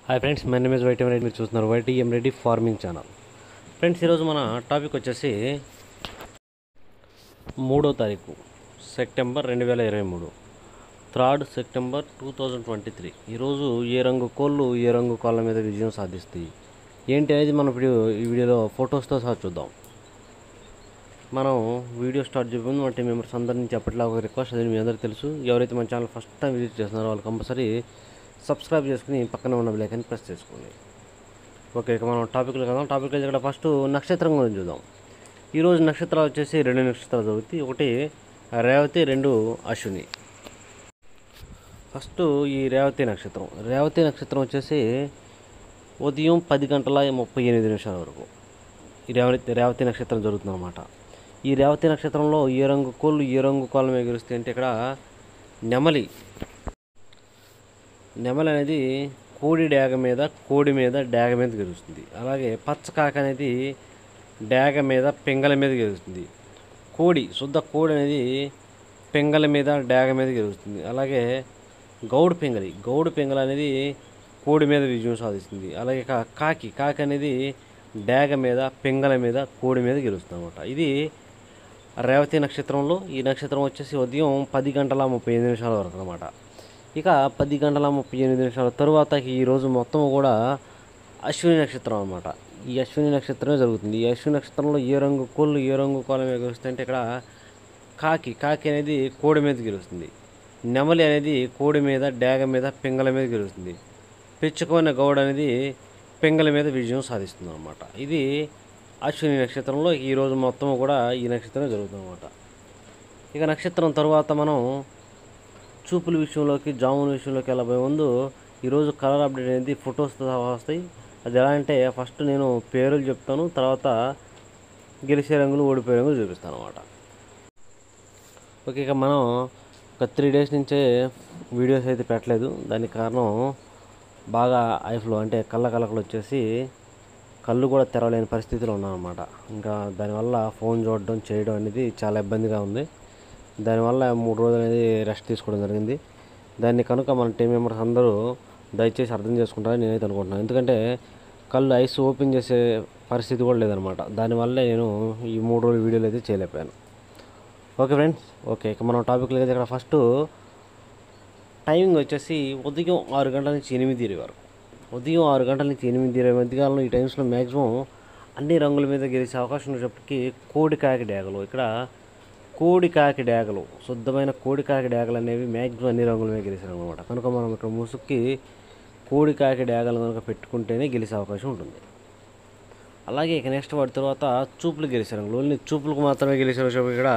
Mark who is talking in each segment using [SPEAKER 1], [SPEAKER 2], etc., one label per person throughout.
[SPEAKER 1] hi friends my name is YTM Reddy మీరు చూస్తున్నారు YTM Reddy farming channel friends ఈరోజు మన టాపిక్ వచ్చేసి మూడో తారీఖు సెప్టెంబర్ రెండు వేల ఇరవై మూడు third September two thousand twenty three ఈరోజు ఏ రంగు కోళ్ళు ఏ రంగు కోళ్ళ మీద విజయం సాధిస్తాయి ఏంటి అనేది మనం వీడియో ఈ వీడియోలో ఫొటోస్తో సహా చూద్దాం మనం వీడియో స్టార్ట్ చేయడం మన టీం మెంబర్స్ అందరి నుంచి అప్పట్లో ఒక రిక్వెస్ట్ అది మీ అందరికీ తెలుసు ఎవరైతే మన ఛానల్ ఫస్ట్ టైం విజిట్ చేస్తున్నారో వాళ్ళు కంపల్సరీ సబ్స్క్రైబ్ చేసుకుని పక్కన ఉన్న బెలైకన్ ప్రెస్ చేసుకోండి ఓకే ఇక మనం టాపిక్లో కదా టాపిక్ ఇక్కడ ఫస్ట్ నక్షత్రం గురించి చూద్దాం ఈరోజు నక్షత్రాలు వచ్చేసి రెండు నక్షత్రాలు జరుగుతాయి ఒకటి రేవతి రెండు అశ్విని ఫస్ట్ ఈ రేవతి నక్షత్రం రేవతి నక్షత్రం వచ్చేసి ఉదయం పది గంటల ముప్పై ఎనిమిది నిమిషాల వరకు ఈ రేవతి రేవతి నక్షత్రం జరుగుతుందన్నమాట ఈ రేవతి నక్షత్రంలో ఏ రంగు కోళ్ళు ఏ రంగు కోళ్ళ మీద గెలుస్తాయి అంటే ఇక్కడ నెమలి నెమలి అనేది కోడి డాగ మీద కోడి మీద డాగ మీద గెలుస్తుంది అలాగే పచ్చకాక అనేది డాగ మీద పెంగల మీద గెలుస్తుంది కోడి శుద్ధ కోడి అనేది పెంగల మీద డాగ మీద గెలుస్తుంది అలాగే గౌడు పెంగలి గౌడు పెంగల అనేది కోడి మీద విజయం సాధిస్తుంది అలాగే కా కాకి కాకి అనేది డాగ మీద పెంగల మీద కోడి మీద గెలుస్తుంది అనమాట ఇది రేవతి నక్షత్రంలో ఈ నక్షత్రం వచ్చేసి ఉదయం పది గంటల ముప్పై ఎనిమిది నిమిషాల వరకు అనమాట ఇక పది గంటల ముప్పై ఎనిమిది నిమిషాల తరువాత ఈరోజు మొత్తం కూడా అశ్విని నక్షత్రం అనమాట ఈ అశ్విని నక్షత్రమే జరుగుతుంది ఈ అశ్విని నక్షత్రంలో ఏ రంగు కోళ్ళు ఏ రంగు కోళ్ళ మీద గెలుస్తాయి అంటే ఇక్కడ కాకి కాకి అనేది కోడి మీద గెలుస్తుంది నెమలి అనేది కోడి మీద డాగ మీద పెంగల మీద గెలుస్తుంది పిచ్చుకోని గౌడ అనేది పెంగల మీద విజయం సాధిస్తుంది అనమాట ఇది అశ్విని నక్షత్రంలో ఈరోజు మొత్తం కూడా ఈ నక్షత్రమే జరుగుతుంది అనమాట ఇక నక్షత్రం తర్వాత మనం చూపుల విషయంలోకి జామున్ విషయంలోకి వెళ్ళబోయే ముందు ఈరోజు కలర్ అప్డేట్ అనేది ఫొటోస్తో సహా వస్తాయి అది ఎలా అంటే ఫస్ట్ నేను పేర్లు చెప్తాను తర్వాత గెలిచే రంగులు ఓడిపోయే రంగులు చూపిస్తాను అనమాట ఓకే ఇక మనం ఒక త్రీ డేస్ నుంచే వీడియోస్ అయితే పెట్టలేదు దానికి కారణం బాగా ఐఫ్లో అంటే కళ్ళ కలకలు వచ్చేసి కళ్ళు కూడా తెరవలేని పరిస్థితిలో ఉన్నామన్నమాట ఇంకా దానివల్ల ఫోన్ చూడడం చేయడం అనేది చాలా ఇబ్బందిగా ఉంది దానివల్ల మూడు రోజులు అనేది రెస్ట్ తీసుకోవడం జరిగింది దాన్ని కనుక మన టీం మెంబర్స్ అందరూ దయచేసి అర్థం చేసుకుంటారని నేనైతే అనుకుంటున్నాను ఎందుకంటే కళ్ళు ఐస్ ఓపెన్ చేసే పరిస్థితి కూడా లేదనమాట దానివల్లే నేను ఈ మూడు రోజులు వీడియోలు అయితే చేయలేకపోయాను ఓకే ఫ్రెండ్స్ ఓకే ఇక మనం టాపిక్లో అయితే ఇక్కడ ఫస్ట్ టైమింగ్ వచ్చేసి ఉదయం ఆరు గంటల నుంచి ఎనిమిది ఇరవై వరకు ఉదయం ఆరు గంటల నుంచి ఎనిమిది ఇరవై మధ్యకాలంలో ఈ టైమ్స్లో మ్యాక్సిమం అన్ని రంగుల మీద గెలిచే అవకాశం ఉన్నప్పటికీ కోడి కాకి డ్యాగలు ఇక్కడ కోడి కాకి డ్యాగలు శుద్ధమైన కోడి కాకి డ్యాగలు అనేవి మ్యాక్సిమం అన్ని రంగుల మీద గెలిచారు అనమాట కనుక మనం ఇక్కడ ముసుక్కి కోడి కాకి డ్యాగలు కనుక పెట్టుకుంటేనే గెలిచే అవకాశం ఉంటుంది అలాగే ఇక నెక్స్ట్ వాటి తర్వాత చూపులు గెలిచే రంగులు ఓన్లీ చూపులకు మాత్రమే గెలిచే విషయం ఇక్కడ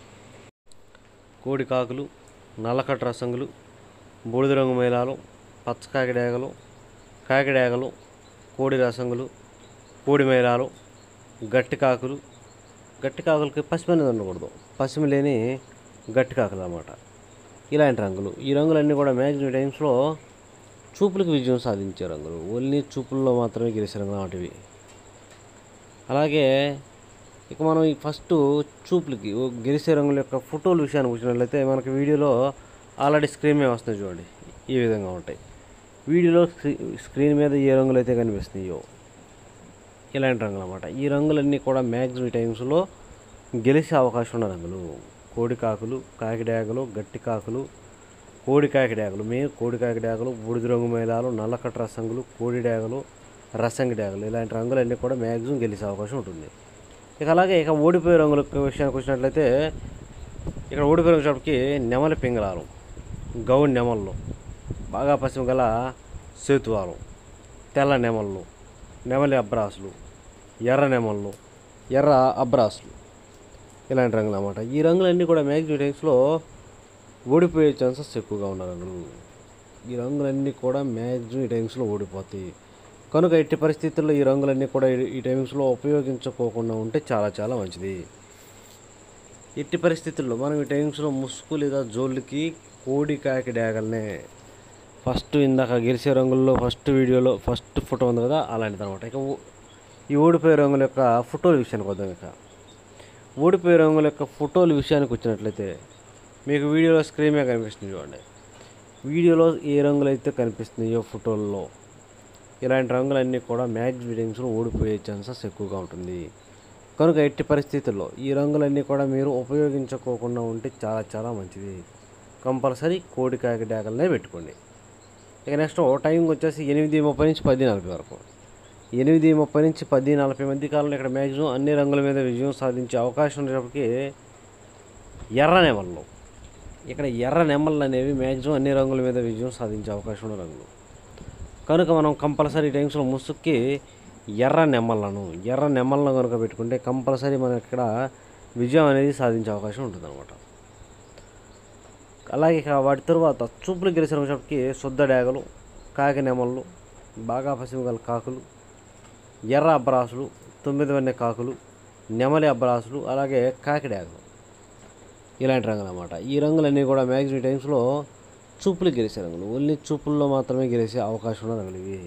[SPEAKER 1] కోడి కాకులు నల్లకట్ట రసంగులు బూడిద రంగు మేళాలు పచ్చ కాకిడేగలు కాకిడేగలు కోడి రసంగులు కోడి మేళాలు గట్టి కాకులు గట్టి కాకులకి పసిమి అనేది ఉండకూడదు పసిమి లేని గట్టి కాకులు అన్నమాట ఇలాంటి రంగులు ఈ రంగులన్నీ కూడా మ్యాక్సిమం టైమ్స్లో చూపులకు విజయం సాధించే రంగులు ఓన్లీ చూపుల్లో మాత్రమే గెలిచే రంగులు వాటివి అలాగే ఇక మనం ఈ ఫస్ట్ చూపులకి ఓ గెలిచే రంగుల యొక్క ఫోటోల విషయానికి వచ్చినట్లయితే మనకి వీడియోలో ఆల్రెడీ స్క్రీన్ మీద వస్తున్నాయి చూడండి ఈ విధంగా ఉంటాయి వీడియోలో స్క్రీ- స్క్రీన్ మీద ఏ రంగులు అయితే కనిపిస్తున్నాయో ఇలాంటి రంగులు అన్నమాట ఈ రంగులన్నీ కూడా మ్యాక్సిమం టైమ్స్లో గెలిచే అవకాశం ఉన్న రంగులు కోడి కాకులు కాకిడాగలు గట్టి కాకులు కోడి కాకిడాగలు మేము కోడి కాకిడాగలు బూడిద రంగు మేళాలు నల్లకట్ట రసంగులు కోడి డాగలు రసంగి డాగలు ఇలాంటి రంగులన్నీ కూడా మ్యాక్సిమం గెలిచే అవకాశం ఉంటుంది ఇక అలాగే ఇక ఓడిపోయే రంగుల విషయానికి వచ్చినట్లయితే ఇక్కడ ఓడిపోయే వచ్చేటప్పటికి నెమలి పింగళాలు గౌడ్ నెమళ్ళు బాగా పశ్చిమ గల సేతువాలు తెల్ల నెమళ్ళు నెమలి అబ్రాసులు ఎర్ర నెమళ్ళు ఎర్ర అబ్రాసులు ఇలాంటి రంగులు అన్నమాట ఈ రంగులన్నీ కూడా మ్యాక్సిమం టైమ్స్లో ఓడిపోయే ఛాన్సెస్ ఎక్కువగా ఉన్న రంగులు ఈ రంగులన్నీ కూడా మ్యాక్సిమం ఈ టైమ్స్లో ఓడిపోతాయి కనుక ఎట్టి పరిస్థితుల్లో ఈ రంగులన్నీ కూడా ఈ- ఈ టైమ్స్లో ఉపయోగించుకోకుండా ఉంటే చాలా చాలా మంచిది ఎట్టి పరిస్థితుల్లో మనం ఈ టైమ్స్లో ముసుగు లేదా జోళ్ళకి కోడి కాకి డ్యాగల్నే ఫస్ట్ ఇందాక గెలిచే రంగుల్లో ఫస్ట్ వీడియోలో ఫస్ట్ ఫోటో ఉంది కదా అలాంటిది అనమాట ఇక ఓ- ఈ ఓడిపోయే రంగుల యొక్క ఫోటోల విషయానికి వద్దాం ఇక ఓడిపోయే రంగుల యొక్క ఫోటోల విషయానికి వచ్చినట్లయితే మీకు వీడియోలో స్క్రీన్ మీద కనిపిస్తుంది చూడండి వీడియోలో ఏ రంగులు అయితే కనిపిస్తున్నాయో ఫోటోల్లో ఇలాంటి రంగులన్నీ కూడా మ్యాక్స్ టైమ్స్లో ఓడిపోయే ఛాన్సెస్ ఎక్కువగా ఉంటుంది కనుక ఎట్టి పరిస్థితుల్లో ఈ రంగులన్నీ కూడా మీరు ఉపయోగించుకోకుండా ఉంటే చాలా చాలా మంచిది కంపల్సరీ కోడి కాకి డాకలనే పెట్టుకోండి ఇక నెక్స్ట్ టైంకి వచ్చేసి ఎనిమిది ముప్పై నుంచి పది నలభై వరకు ఎనిమిది ముప్పై నుంచి పది నలభై మధ్య కాలంలో ఇక్కడ మ్యాక్సిమం అన్ని రంగుల మీద విజయం సాధించే అవకాశం ఉన్నప్పటికీ ఎర్ర నెమళ్ళు ఇక్కడ ఎర్ర నెమళ్ళు అనేవి మ్యాక్సిమం అన్ని రంగుల మీద విజయం సాధించే అవకాశం ఉన్న రంగులు కనుక మనం కంపల్సరీ టైమ్స్లో ముసుక్కి ఎర్ర నెమ్మలను ఎర్ర నెమ్మలను కనుక పెట్టుకుంటే కంపల్సరీ మనం ఇక్కడ విజయం అనేది సాధించే అవకాశం ఉంటుంది అనమాట అలాగే ఇక వాటి తరువాత చూపులు గెలిచిన వచ్చేటప్పటికి శుద్ధ డేగలు కాకి నెమళ్ళు బాగా పసిమిగల కాకులు ఎర్ర అబ్బరాసులు తొమ్మిది వన్నె కాకులు నెమలి అబ్బరాసులు అలాగే కాకి డేగలు ఇలాంటి రంగులు అన్నమాట ఈ రంగులన్నీ కూడా మ్యాక్సిమం టైమ్స్లో చూపులు గెలిచే రంగులు ఓన్లీ చూపుల్లో మాత్రమే గెలిచే అవకాశం ఉన్న రంగులు ఇవి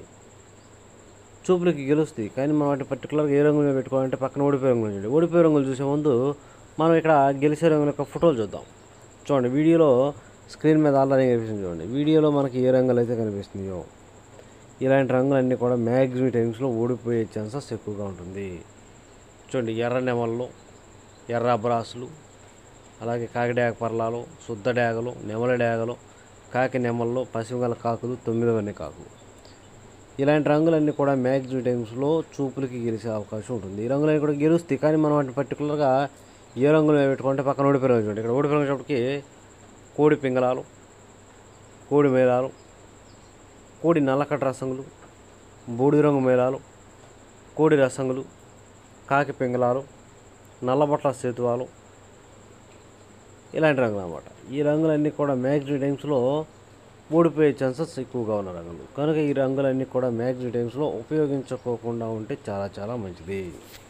[SPEAKER 1] చూపులకి గెలుస్తాయి కానీ మనం వాటి పర్టికులర్గా ఏ రంగులు పెట్టుకోవాలంటే పక్కన ఓడిపోయే రంగులు చూడండి ఓడిపోయే రంగులు చూసే ముందు మనం ఇక్కడ గెలిచే రంగుల యొక్క ఫోటోలు చూద్దాం చూడండి వీడియోలో స్క్రీన్ మీద ఆల్రెడీ కనిపిస్తుంది చూడండి వీడియోలో మనకి ఏ రంగులు అయితే కనిపిస్తున్నాయో ఇలాంటి రంగులన్నీ కూడా మ్యాక్సిమం టైమ్స్లో ఓడిపోయే ఛాన్సెస్ ఎక్కువగా ఉంటుంది చూడండి ఎర్ర నెమళ్ళు ఎర్ర అబ్రాసులు అలాగే కాకి డాగ పర్లాలు శుద్ధ డాగలు నెమల డాగలు కాకి నెమళ్ళు పసిమిగల కాకులు తొమ్మిదవన్నీ కాకులు ఇలాంటి రంగులన్నీ కూడా మ్యాక్సిమం టైమ్స్లో చూపులకి గెలిచే అవకాశం ఉంటుంది ఈ రంగులన్నీ కూడా గెలుస్తాయి కానీ మనం వాటిని పర్టికులర్గా ఏ రంగులు పెట్టుకుంటే పక్కన ఓడిపోయిన రంగు చూడండి ఇక్కడ ఓడిపోయిన వచ్చేటప్పటికి కోడి పింగళాలు కోడి మేళాలు కోడి నల్లకట్ట రసంగులు బూడిద రంగు మేళాలు కోడి రసంగులు కాకి పింగళాలు నల్లబట్ల సేతువాలు ఇలాంటి రంగులు అన్నమాట ఈ రంగులన్నీ కూడా మ్యాక్సిమం టైమ్స్లో ఓడిపోయే ఛాన్సెస్ ఎక్కువగా ఉన్న రంగులు కనుక ఈ రంగులన్నీ కూడా మ్యాక్సిమం టైమ్స్లో ఉపయోగించుకోకుండా ఉంటే చాలా చాలా మంచిది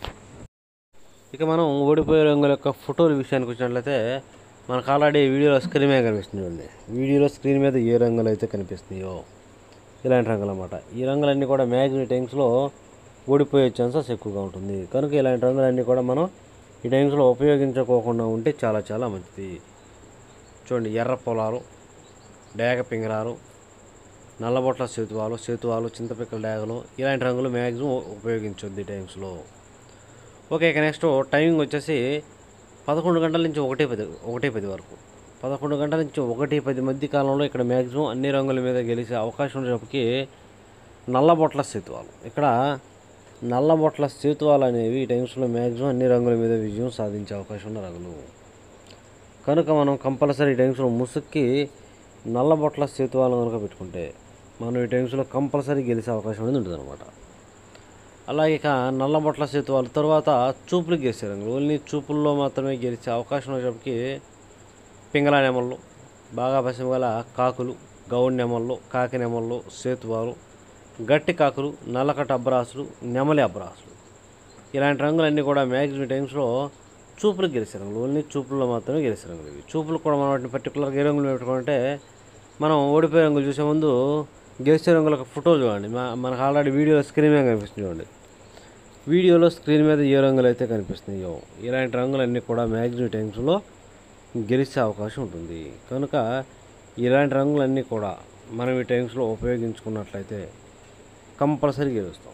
[SPEAKER 1] ఇక మనం ఓడిపోయే రంగుల యొక్క ఫోటోల విషయానికి వచ్చినట్లయితే మనకు ఆల్రెడీ వీడియోలో స్క్రీన్ మీద కనిపిస్తుంది చూడండి వీడియోలో స్క్రీన్ మీద ఏ రంగులు అయితే కనిపిస్తున్నాయో ఇలాంటి రంగులు అన్నమాట ఈ రంగులన్నీ కూడా మ్యాక్సిమం టైమ్స్లో ఓడిపోయే ఛాన్సెస్ ఎక్కువగా ఉంటుంది కనుక ఇలాంటి రంగులన్నీ కూడా మనం ఈ టైమ్స్లో ఉపయోగించుకోకుండా ఉంటే చాలా చాలా మంచిది చూడండి ఎర్ర పొలాలు డేగ పింగరాలు నల్లబొట్ల సేతువాలు సేతువాలు చింతపిక్కల డేగలు ఇలాంటి రంగులు మ్యాక్సిమం ఉపయోగించొద్దు ఈ టైమ్స్లో ఓకే ఇక నెక్స్ట్ టైమింగ్ వచ్చేసి పదకొండు గంటల నుంచి ఒకటి పది ఒకటి పది వరకు పదకొండు గంటల నుంచి ఒకటి పది మధ్య కాలంలో ఇక్కడ మ్యాక్సిమం అన్ని రంగుల మీద గెలిచే అవకాశం ఉన్నప్పటికీ నల్లబొట్ల సేతువాలు ఇక్కడ నల్లబొట్ల సేతువాలు అనేవి ఈ టైమ్స్లో మ్యాక్సిమం అన్ని రంగుల మీద విజయం సాధించే అవకాశం ఉన్న రంగులు కనుక మనం కంపల్సరీ ఈ టైమ్స్లో ముసుక్కి నల్లబొట్ల సేతువాలు కనుక పెట్టుకుంటే మనం ఈ టైమ్స్లో కంపల్సరీ గెలిచే అవకాశం అనేది ఉంటుంది అనమాట అలాగే ఇక నల్లబొట్ల సేతువాలు తర్వాత చూపులు గెలిచే రంగులు ఓన్లీ చూపుల్లో మాత్రమే గెలిచే అవకాశం వచ్చేటప్పటికి పింగళ నెమళ్ళు బాగా పసిమగల కాకులు గౌడ్ నెమళ్ళు కాకి నెమళ్ళు సేతువాలు గట్టి కాకులు నల్లకట్ట అబ్బరాసులు నెమలి అబ్బరాసులు ఇలాంటి రంగులన్నీ కూడా మ్యాక్సిమం టైమ్స్లో చూపులకు గెలిచే రంగులు ఓన్లీ చూపుల్లో మాత్రమే గెలిచే రంగులు ఇవి చూపులు కూడా మనం వాటిని పర్టికులర్గా ఏ రంగులు పెట్టుకుంటే మనం ఓడిపోయే రంగులు చూసే ముందు గెలిచే రంగులకు ఫోటో చూడండి మా మనకు ఆల్రెడీ వీడియోలో స్క్రీన్ మీద కనిపిస్తుంది చూడండి వీడియోలో స్క్రీన్ మీద ఏ రంగులు అయితే కనిపిస్తున్నాయో ఇలాంటి రంగులన్నీ కూడా మ్యాక్సిమం టైమ్స్లో గెలిచే అవకాశం ఉంటుంది కనుక ఇలాంటి రంగులన్నీ కూడా మనం ఈ టైమ్స్లో ఉపయోగించుకున్నట్లయితే కంపల్సరీ గెలుస్తాం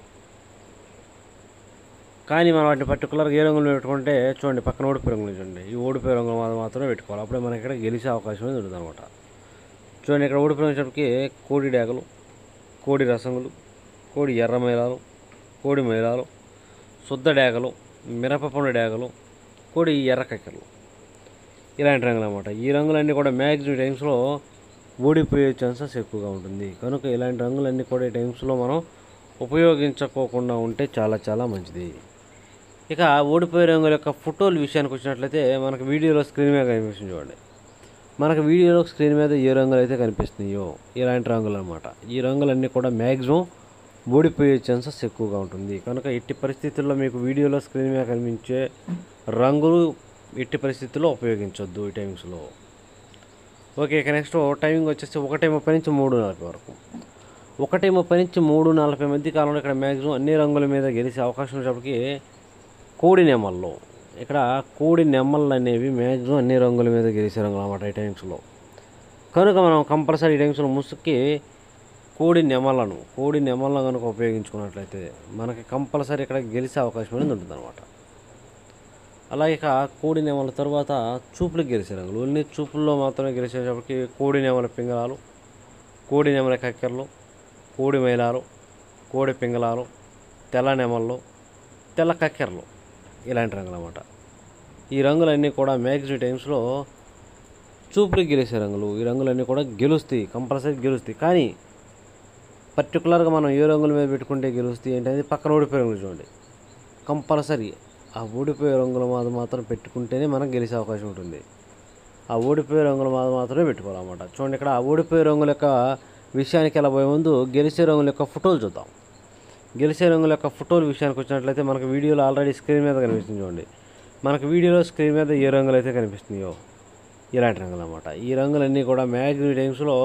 [SPEAKER 1] కానీ మనం వాటిని పర్టికులర్గా ఏ రంగులు పెట్టుకుంటే చూడండి పక్కన ఓడిపోయే రంగులు చూడండి ఈ ఓడిపోయే రంగులు మాత్రం మాత్రమే పెట్టుకోవాలి అప్పుడే మనకి ఇక్కడ గెలిచే అవకాశం అనేది ఉంటుంది అనమాట చూడండి ఇక్కడ ఓడిపోయినప్పటికీ కోడి డేగలు కోడి రసంగులు కోడి ఎర్ర మైలాలు కోడి మైలాలు శుద్ధ డేగలు మిరపపండు డేగలు కోడి ఎర్ర కక్కెరలు ఇలాంటి రంగులు అనమాట ఈ రంగులన్నీ కూడా మ్యాక్సిమం టైమ్స్లో ఓడిపోయే ఛాన్సెస్ ఎక్కువగా ఉంటుంది కనుక ఇలాంటి రంగులన్నీ కూడా ఈ టైమ్స్లో మనం ఉపయోగించుకోకుండా ఉంటే చాలా చాలా మంచిది ఇక ఓడిపోయే రంగుల యొక్క ఫోటోల విషయానికి వచ్చినట్లయితే మనకు వీడియోలో స్క్రీన్ మీద కనిపిస్తుంది చూడండి మనకు వీడియోలో స్క్రీన్ మీద ఏ రంగులు అయితే కనిపిస్తున్నాయో ఇలాంటి రంగులు అనమాట ఈ రంగులన్నీ కూడా మ్యాక్సిమం ఓడిపోయే ఛాన్సెస్ ఎక్కువగా ఉంటుంది కనుక ఎట్టి పరిస్థితుల్లో మీకు వీడియోలో స్క్రీన్ మీద కనిపించే రంగులు ఎట్టి పరిస్థితుల్లో ఉపయోగించొద్దు ఈ టైమింగ్స్లో ఓకే ఇక నెక్స్ట్ టైమింగ్ వచ్చేసి ఒకటి ముప్పై నుంచి మూడు నలభై వరకు ఒకటి ముప్పై నుంచి మూడు నలభై మధ్య కాలంలో ఇక్కడ మ్యాక్సిమం అన్ని రంగుల మీద గెలిచే అవకాశం ఉన్నప్పటికీ కోడి నెమళ్ళు ఇక్కడ కోడి నెమ్మళ్ళు అనేవి మ్యాక్సిమం అన్ని రంగుల మీద గెలిచే రంగులు అన్నమాట ఈ టైమ్స్లో కనుక మనం కంపల్సరీ ఈ టైమ్స్లో ముసుక్కి కోడి నెమలను కోడి నెమలను కనుక ఉపయోగించుకున్నట్లయితే మనకి కంపల్సరీ ఇక్కడ గెలిచే అవకాశం అనేది ఉంటుంది అనమాట అలాగే ఇక కోడి నెమల తర్వాత చూపులకు గెలిచే రంగులు ఓన్లీ చూపుల్లో మాత్రమే గెలిచేటప్పటికి కోడి నెమల పింగళాలు కోడి నెమల కక్కెరలు కోడి మైలాలు కోడి పింగళాలు తెల్ల నెమళ్ళు తెల్ల కక్కెరలు ఇలాంటి రంగులు అన్నమాట ఈ రంగులన్నీ కూడా మ్యాక్సిమం టైమ్స్లో చూపులకు గెలిచే రంగులు ఈ రంగులన్నీ కూడా గెలుస్తాయి కంపల్సరీ గెలుస్తాయి కానీ పర్టికులర్గా మనం ఏ రంగుల మీద పెట్టుకుంటే గెలుస్తాయి ఏంటనేది పక్కన ఓడిపోయే రంగులు చూడండి కంపల్సరీ ఆ ఓడిపోయే రంగుల మీద మాత్రం పెట్టుకుంటేనే మనం గెలిచే అవకాశం ఉంటుంది ఆ ఓడిపోయే రంగుల మీద మాత్రమే పెట్టుకోవాలన్నమాట చూడండి ఇక్కడ ఆ ఓడిపోయే రంగుల యొక్క విషయానికి ఎలా పోయే ముందు గెలిచే రంగుల యొక్క ఫోటోలు చూద్దాం గెలిచే రంగుల యొక్క ఫోటోల విషయానికి వచ్చినట్లయితే మనకు వీడియోలో ఆల్రెడీ స్క్రీన్ మీద కనిపిస్తుంది చూడండి మనకు వీడియోలో స్క్రీన్ మీద ఏ రంగులు అయితే కనిపిస్తున్నాయో ఇలాంటి రంగులు అన్నమాట ఈ రంగులన్నీ కూడా మ్యాక్సిమం టైమ్స్లో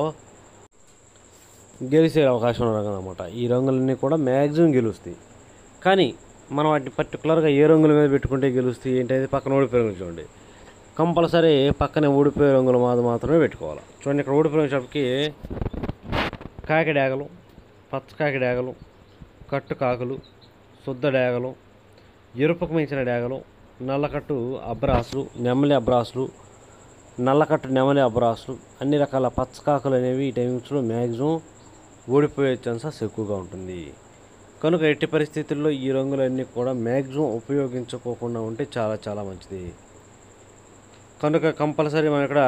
[SPEAKER 1] గెలిచే అవకాశం ఉన్న రంగులు అనమాట ఈ రంగులన్నీ కూడా మ్యాక్సిమం గెలుస్తాయి కానీ మనం వాటిని పర్టికులర్గా ఏ రంగుల మీద పెట్టుకుంటే గెలుస్తాయి ఏంటనేది పక్కన ఓడిపోయే రంగులు చూడండి కంపల్సరీ పక్కనే ఓడిపోయే రంగుల మీద మాత్రమే పెట్టుకోవాలి చూడండి ఇక్కడ ఓడిపోయిన షాప్కి కాకి డాగలు పచ్చ కాకి డాగలు కట్టు కాకులు శుద్ధ డాగలు ఎరుపుకు మించిన డాగలు నల్లకట్టు అబ్రాసులు నెమలి అబ్రాసులు నల్లకట్టు నెమలి అబ్రాసులు అన్ని రకాల పచ్చకాకులు అనేవి ఈ టైమ్స్లో మ్యాక్సిమం ఓడిపోయే ఛాన్సెస్ ఎక్కువగా ఉంటుంది కనుక ఎట్టి పరిస్థితుల్లో ఈ రంగులన్నీ కూడా మ్యాక్సిమం ఉపయోగించుకోకుండా ఉంటే చాలా చాలా మంచిది కనుక కంపల్సరీ మనం ఇక్కడ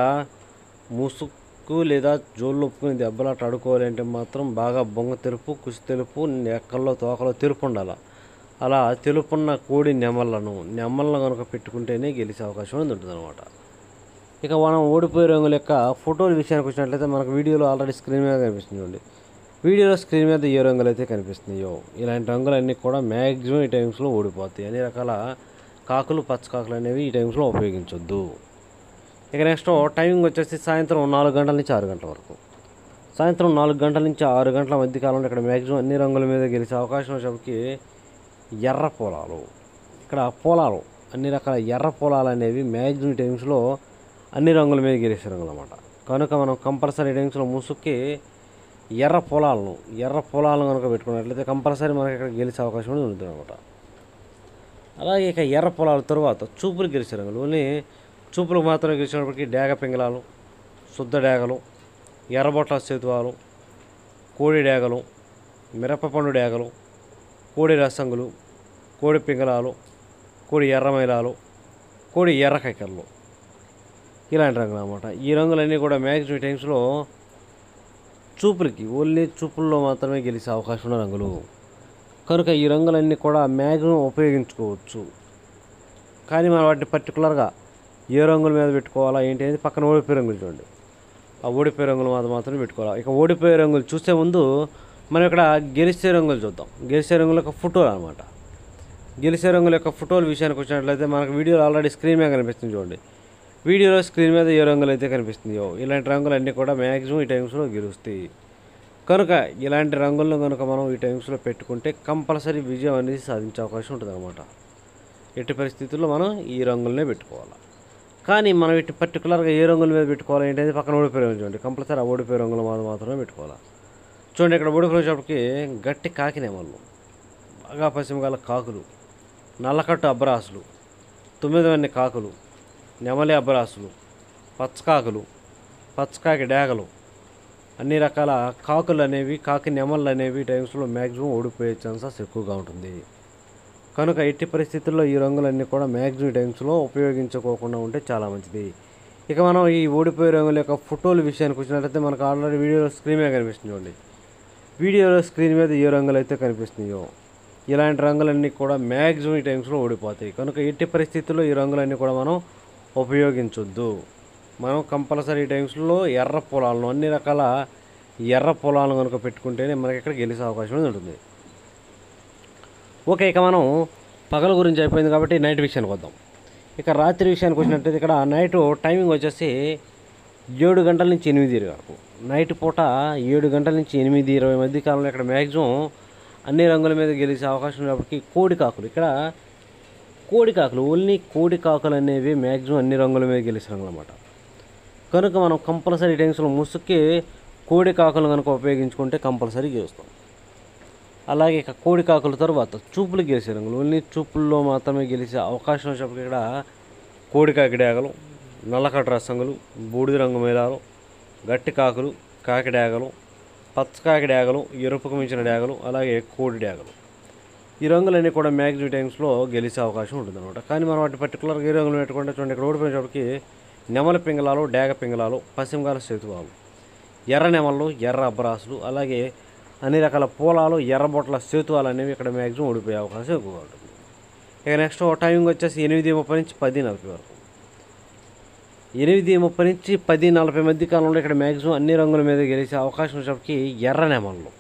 [SPEAKER 1] ముసుగు లేదా జోళ్ళు ఒప్పుకుని దెబ్బలాట ఆడుకోవాలి అంటే మాత్రం బాగా బొంగ తెలుపు కుసి తెలుపు ఎక్కల్లో తోకలో తెలుపు ఉండాలి అలా తెలుపున్న కోడి నెమళ్ళను నెమళ్ళను కనుక పెట్టుకుంటేనే గెలిచే అవకాశం అనేది ఉంటుంది అనమాట ఇక మనం ఓడిపోయే రంగుల యొక్క ఫోటోల విషయానికి వచ్చినట్లయితే మనకు వీడియోలో ఆల్రెడీ స్క్రీన్ మీద కనిపిస్తుంది చూడండి వీడియోలో స్క్రీన్ మీద ఏ రంగులు అయితే కనిపిస్తున్నాయో ఇలాంటి రంగులన్నీ కూడా మ్యాక్సిమం ఈ టైమ్స్లో ఓడిపోతాయి అన్ని రకాల కాకులు పచ్చకాకులు అనేవి ఈ టైమ్స్లో ఉపయోగించొద్దు ఇక నెక్స్ట్ టైమింగ్ వచ్చేసి సాయంత్రం నాలుగు గంటల నుంచి ఆరు గంటల వరకు సాయంత్రం నాలుగు గంటల నుంచి ఆరు గంటల మధ్య కాలంలో ఇక్కడ మ్యాక్సిమం అన్ని రంగుల మీద గెలిచే అవకాశం వచ్చేప్పటికి ఎర్ర పొలాలు ఇక్కడ పొలాలు అన్ని రకాల ఎర్ర పొలాలు అనేవి మ్యాక్సిమం టైమ్స్లో అన్ని రంగుల మీద గెలిచే రంగులు అన్నమాట కనుక మనం కంపల్సరీ టైమ్స్లో ముసుక్కి ఎర్ర పొలాలను ఎర్ర పొలాలను కనుక పెట్టుకున్నట్లయితే కంపల్సరీ మనకి ఇక్కడ గెలిచే అవకాశం అనేది ఉంటుంది అనమాట అలాగే ఇక ఎర్ర పొలాల తరువాత చూపులు గెలిచే రంగులు ఓన్లీ చూపులకు మాత్రమే గెలిచినప్పటికీ డేగ పింగళాలు శుద్ధ డేగలు ఎర్రబొట్ల సేతువాలు కోడి డేగలు మిరపపండు డేగలు కోడి రసంగులు కోడి పింగళాలు కోడి ఎర్రమైలాలు కోడి ఎర్ర కైకర్లు ఇలాంటి రంగులు అన్నమాట ఈ రంగులన్నీ కూడా మ్యాక్సిమం టైమ్స్లో చూపులకి ఓన్లీ చూపుల్లో మాత్రమే గెలిచే అవకాశం ఉన్న రంగులు కనుక ఈ రంగులన్నీ కూడా మ్యాక్సిమం ఉపయోగించుకోవచ్చు కానీ మనం వాటిని పర్టికులర్గా ఏ రంగుల మీద పెట్టుకోవాలా ఏంటి అనేది పక్కన ఓడిపోయే రంగులు చూడండి ఆ ఓడిపోయే రంగులు మీద మాత్రమే పెట్టుకోవాలి ఇక ఓడిపోయే రంగులు చూసే ముందు మనం ఇక్కడ గెలిచే రంగులు చూద్దాం గెలిచే రంగుల యొక్క ఫోటోలు అనమాట గెలిచే రంగుల యొక్క ఫోటోల విషయానికి వచ్చినట్లయితే మనకు వీడియోలో ఆల్రెడీ స్క్రీన్ మీద కనిపిస్తుంది చూడండి వీడియోలో స్క్రీన్ మీద ఏ రంగులు అయితే కనిపిస్తుందో ఇలాంటి రంగులు అన్నీ కూడా మ్యాక్సిమం ఈ టైమ్స్లో గెలుస్తాయి కనుక ఇలాంటి రంగులను కనుక మనం ఈ టైమ్స్లో పెట్టుకుంటే కంపల్సరీ విజయం అనేది సాధించే అవకాశం ఉంటుంది అనమాట ఎట్టి పరిస్థితుల్లో మనం ఈ రంగులనే పెట్టుకోవాలి కానీ మనం ఇటు పర్టికులర్గా ఏ రంగుల మీద పెట్టుకోవాలి ఏంటంటే పక్కన ఓడిపోయే రంగులు చూడండి కంపల్సరీ ఆ ఓడిపోయే రంగుల మీద మాత్రమే పెట్టుకోవాలి చూడండి ఇక్కడ ఓడిపోయేటప్పటికి గట్టి కాకినేమళ్ళు బాగా పశ్చిమగాల కాకులు నల్లకట్టు అబ్బరాసులు తొమ్మిది మంది కాకులు నెమలి అబ్బరాసులు పచ్చకాకులు పచ్చకాకి డేగలు అన్ని రకాల కాకులు అనేవి కాకి నెమళ్ళు అనేవి టైమ్స్లో మ్యాక్సిమం ఓడిపోయే ఛాన్సెస్ ఎక్కువగా ఉంటుంది కనుక ఎట్టి పరిస్థితుల్లో ఈ రంగులన్నీ కూడా మ్యాక్సిమం టైమ్స్లో ఉపయోగించుకోకుండా ఉంటే చాలా మంచిది ఇక మనం ఈ ఓడిపోయే రంగుల యొక్క ఫోటోల విషయానికి వచ్చినట్లయితే మనకు ఆల్రెడీ వీడియోలో స్క్రీన్ మీద కనిపిస్తుంది చూడండి వీడియోలో స్క్రీన్ మీద ఏ రంగులు అయితే కనిపిస్తున్నాయో ఇలాంటి రంగులన్నీ కూడా మ్యాక్సిమం ఈ టైమ్స్లో ఓడిపోతాయి కనుక ఎట్టి పరిస్థితుల్లో ఈ రంగులన్నీ కూడా మనం ఉపయోగించొద్దు మనం కంపల్సరీ టైమ్స్లో ఎర్ర పొలాలను అన్ని రకాల ఎర్ర పొలాలను కనుక పెట్టుకుంటేనే మనకి ఇక్కడ గెలిచే అవకాశం అనేది ఉంటుంది ఓకే ఇక మనం పగల గురించి అయిపోయింది కాబట్టి నైట్ విషయానికి వద్దాం ఇక రాత్రి విషయానికి వచ్చినట్టయితే ఇక్కడ నైట్ టైమింగ్ వచ్చేసి ఏడు గంటల నుంచి ఎనిమిది ఇరవై వరకు నైట్ పూట ఏడు గంటల నుంచి ఎనిమిది ఇరవై మధ్య కాలంలో ఇక్కడ మ్యాక్సిమం అన్ని రంగుల మీద గెలిచే అవకాశం ఉన్నప్పటికీ కోడి కాకులు ఇక్కడ కోడి కాకులు ఓన్లీ కోడి కాకులు అనేవి మ్యాక్సిమం అన్ని రంగుల మీద గెలిచే రంగులు అన్నమాట కనుక మనం కంపల్సరీ టైమ్స్లో ముసుక్కి కోడి కాకులు కనుక ఉపయోగించుకుంటే కంపల్సరీ గెలుస్తాం అలాగే ఇక కోడి కాకుల తర్వాత చూపులు గెలిచే రంగులు ఓన్లీ చూపుల్లో మాత్రమే గెలిచే అవకాశం వచ్చినప్పుడు ఇక్కడ కోడి కాకి డేగలు నల్లకట్ట రసంగులు బూడిద రంగు మేళాలు గట్టి కాకులు కాకి డేగలు పచ్చ కాకి డేగలు ఎరుపుకు మించిన డేగలు అలాగే కోడి డేగలు ఈ రంగులన్నీ కూడా మ్యాక్సిమం టైమ్స్లో గెలిచే అవకాశం ఉంటుంది అనమాట కానీ మనం వాటి పర్టికులర్గా ఏ రంగులు పెట్టుకుంటే చూడండి ఇక్కడ ఓడిపోయినప్పటికి నెమల పింగళాలు డేగ పింగళాలు పశ్చిమగాల సేతువాలు ఎర్ర నెమళ్ళు ఎర్ర అబ్బరాసులు అలాగే అన్ని రకాల పూలాలు ఎర్రబొట్ల సేతువాలు అనేవి ఇక్కడ మ్యాక్సిమం ఓడిపోయే అవకాశం ఎక్కువగా ఉంటుంది ఇక నెక్స్ట్ టైమింగ్ వచ్చేసి ఎనిమిది ముప్పై నుంచి పది నలభై వరకు ఎనిమిది ముప్పై నుంచి పది నలభై మధ్య కాలంలో ఇక్కడ మ్యాక్సిమం అన్ని రంగుల మీద గెలిచే అవకాశం వచ్చేప్పటికి ఎర్ర నెమళ్ళు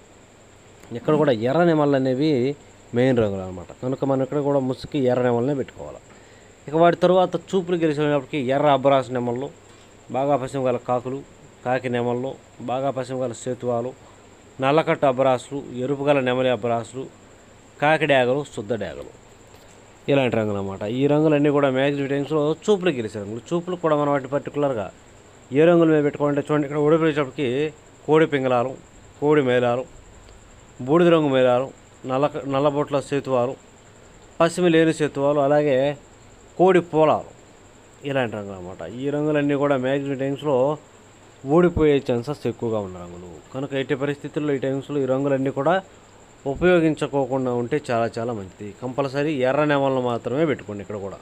[SPEAKER 1] ఇక్కడ కూడా ఎర్ర నెమళ్ళు అనేవి మెయిన్ రంగులు అనమాట కనుక మనం ఇక్కడ కూడా ముసుకి ఎర్ర నెమలనే పెట్టుకోవాలి ఇక వాటి తరువాత చూపులు గెలిచినప్పటికి ఎర్ర అబ్బరాసు నెమళ్ళు బాగా పశ్చిమ గల కాకులు కాకి నెమళ్ళు బాగా పశ్చిమ గల సేతువాలు నల్లకట్టు అబ్బరాసులు ఎరుపు గల నెమలి అబ్బరాసులు కాకి డ్యాగలు శుద్ధ డ్యాగలు ఇలాంటి రంగులు అన్నమాట ఈ రంగులన్నీ కూడా మ్యాక్సిమం టైమ్స్లో చూపులు గెలిచే రంగులు చూపులు కూడా మనం వాటి పర్టికులర్గా ఏ రంగుల మీద పెట్టుకోవాలంటే చూడండి ఇక్కడ ఓడిపోయేటప్పటికి కోడి పింగళాలు కోడి మేళాలు బూడిద రంగు మేళాలు నల్ల నల్లబొట్ల సేతువాలు పశ్చిమ లేని సేతువాలు అలాగే కోడి పూలాలు ఇలాంటి రంగులు అన్నమాట ఈ రంగులన్నీ కూడా మ్యాక్సిమం టైమ్స్లో ఓడిపోయే ఛాన్సెస్ ఎక్కువగా ఉన్న రంగులు కనుక ఎట్టి పరిస్థితుల్లో ఈ టైమ్స్లో ఈ రంగులన్నీ కూడా ఉపయోగించుకోకుండా ఉంటే చాలా చాలా మంచిది కంపల్సరీ ఎర్ర నెమలను మాత్రమే పెట్టుకోండి ఇక్కడ కూడా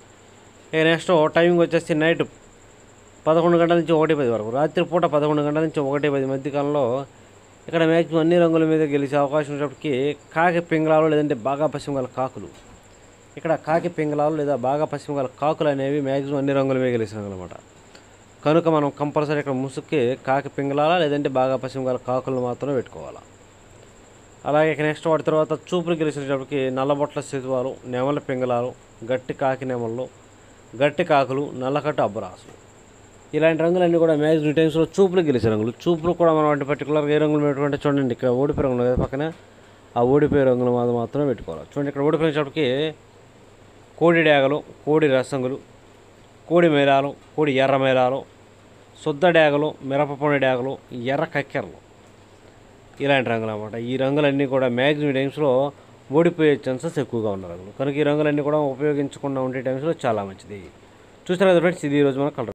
[SPEAKER 1] ఇక నెక్స్ట్ టైమింగ్ వచ్చేసి నైట్ పదకొండు గంటల నుంచి ఒకటి పది వరకు రాత్రిపూట పదకొండు గంటల నుంచి ఒకటి పది మధ్య కాలంలో ఇక్కడ మ్యాక్సిమం అన్ని రంగుల మీద గెలిచే అవకాశం ఉన్నప్పటికీ కాకి పింగళాలు లేదంటే బాగా పశ్చిమ గల కాకులు ఇక్కడ కాకి పింగళాలు లేదా బాగా పశ్చిమ గల కాకులు అనేవి మ్యాక్సిమం అన్ని రంగుల మీద గెలిచిన అనమాట కనుక మనం కంపల్సరీ ఇక్కడ ముసుక్కి కాకి పింగళాల లేదంటే బాగా పశ్చిమ గల కాకులను మాత్రమే పెట్టుకోవాలి అలాగే ఇక నెక్స్ట్ వాటి తర్వాత చూపులు గెలిచేటప్పటికి నల్లబొట్ల శితువాలు నెమల పింగళాలు గట్టి కాకి నెమళ్ళు గట్టి కాకులు నల్లకట్టు అబ్బరాసులు ఇలాంటి రంగులన్నీ కూడా మ్యాక్సిమం టైమ్స్లో చూపులు గెలిచే రంగులు చూపులు కూడా మనం వాటి పర్టికులర్గా ఏ రంగులు పెట్టుకుంటే చూడండి ఇక్కడ ఓడిపోయే రంగులు కదా పక్కన ఆ ఓడిపోయే రంగులు మాత్రం మాత్రమే పెట్టుకోవాలి చూడండి ఇక్కడ ఓడిపోయినప్పటికి కోడి డేగలు కోడి రసంగులు కోడి మేళాలు కోడి ఎర్ర మేళాలు శుద్ధ డేగలు మిరపపొడి డేగలు ఎర్ర కక్కెరలు ఇలాంటి రంగులు అన్నమాట ఈ రంగులన్నీ కూడా మ్యాక్సిమం టైమ్స్లో ఓడిపోయే ఛాన్సెస్ ఎక్కువగా ఉన్న రంగులు కనుక ఈ రంగులన్నీ కూడా ఉపయోగించకుండా ఉండే టైమ్స్లో చాలా మంచిది చూస్తారు కదా ఫ్రెండ్స్ ఇది ఈరోజు మన కలర్